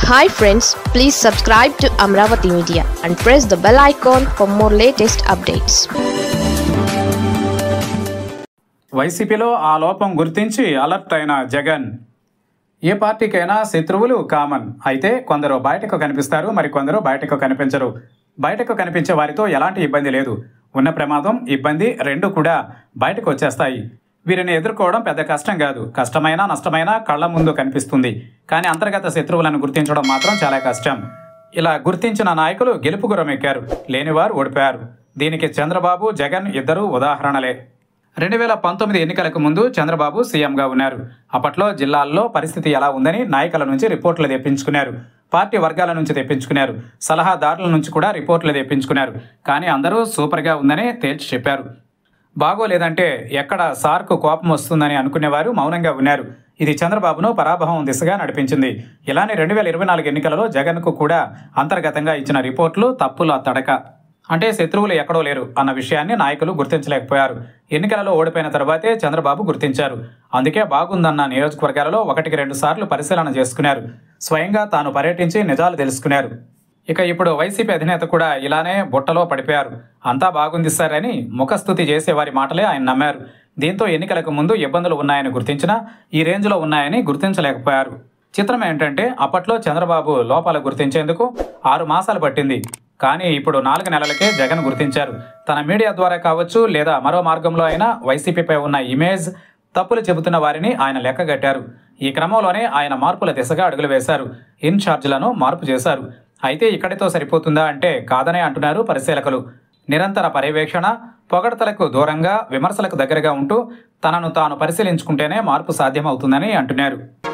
hi friends please subscribe to Amaravati media and press the bell icon for more latest updates వైసీపీలో ఆ లోపం గుర్తించి alert అయిన జగన్ ఏ పార్టీకైనా శత్రువులు కామన్ అయితే కొందరు బయటకు కనిపిస్తారు మరి కొందరు బయటకు కనిపించరు బయటకు కనిపించే వారితో ఎలాంటి ఇబ్బంది లేదు ఉన్న ప్రమాదం ఇబ్బంది రెండు కూడా బయటకు వచ్చేస్తాయి వీరిని ఎదుర్కోవడం పెద్ద కష్టం కాదు కష్టమైన నష్టమైన కళ్ళ ముందు కనిపిస్తుంది కానీ అంతర్గత శత్రువులను గుర్తించడం మాత్రం చాలా కష్టం ఇలా గుర్తించిన నాయకులు గెలుపు గురమెక్కారు లేనివారు ఓడిపోయారు దీనికి చంద్రబాబు జగన్ ఇద్దరూ ఉదాహరణలే రెండు వేల పంతొమ్మిది ఎన్నికలకు ముందు చంద్రబాబు సీఎంగా ఉన్నారు అప్పట్లో జిల్లాల్లో పరిస్థితి ఎలా ఉందని నాయకుల నుంచి రిపోర్టులు తెప్పించుకున్నారు పార్టీ వర్గాల నుంచి తెప్పించుకున్నారు సలహాదారుల నుంచి కూడా రిపోర్టులు తెప్పించుకున్నారు కానీ అందరూ సూపర్గా ఉందని తేల్చి చెప్పారు బాగోలేదంటే ఎక్కడ సార్కు కోపం వస్తుందని అనుకునేవారు మౌనంగా ఉన్నారు ఇది చంద్రబాబును పరాభవం దిశగా నడిపించింది ఇలానే రెండు వేల ఇరవై నాలుగు ఎన్నికలలో జగన్కు కూడా అంతర్గతంగా ఇచ్చిన రిపోర్టులు తప్పుల తడక అంటే శత్రువులు ఎక్కడో లేరు అన్న విషయాన్ని నాయకులు గుర్తించలేకపోయారు ఎన్నికలలో ఓడిపోయిన తర్వాతే చంద్రబాబు గుర్తించారు అందుకే బాగుందన్న నియోజకవర్గాలలో ఒకటికి రెండు సార్లు పరిశీలన చేసుకున్నారు స్వయంగా తాను పర్యటించి నిజాలు తెలుసుకున్నారు ఇక ఇప్పుడు వైసీపీ అధినేత కూడా ఇలానే బుట్టలో పడిపోయారు అంతా బాగుంది సార్ అని ముఖస్థుతి చేసే వారి మాటలే ఆయన నమ్మారు దీంతో ఎన్నికలకు ముందు ఇబ్బందులు ఉన్నాయని గుర్తించినా ఈ రేంజ్లో ఉన్నాయని గుర్తించలేకపోయారు చిత్రం ఏంటంటే అప్పట్లో చంద్రబాబు లోపాలు గుర్తించేందుకు ఆరు మాసాలు పట్టింది కానీ ఇప్పుడు నాలుగు నెలలకే జగన్ గుర్తించారు తన మీడియా ద్వారా కావచ్చు లేదా మరో మార్గంలో అయినా వైసీపీపై ఉన్న ఇమేజ్ తప్పులు చెబుతున్న వారిని ఆయన లెక్కగట్టారు ఈ క్రమంలోనే ఆయన మార్పుల దిశగా అడుగులు వేశారు ఇన్ఛార్జీలను మార్పు చేశారు అయితే ఇక్కడితో సరిపోతుందా అంటే కాదనే అంటున్నారు పరిశీలకులు నిరంతర పర్యవేక్షణ పొగడతలకు దూరంగా విమర్శలకు దగ్గరగా ఉంటూ తనను తాను పరిశీలించుకుంటేనే మార్పు సాధ్యమవుతుందని అంటున్నారు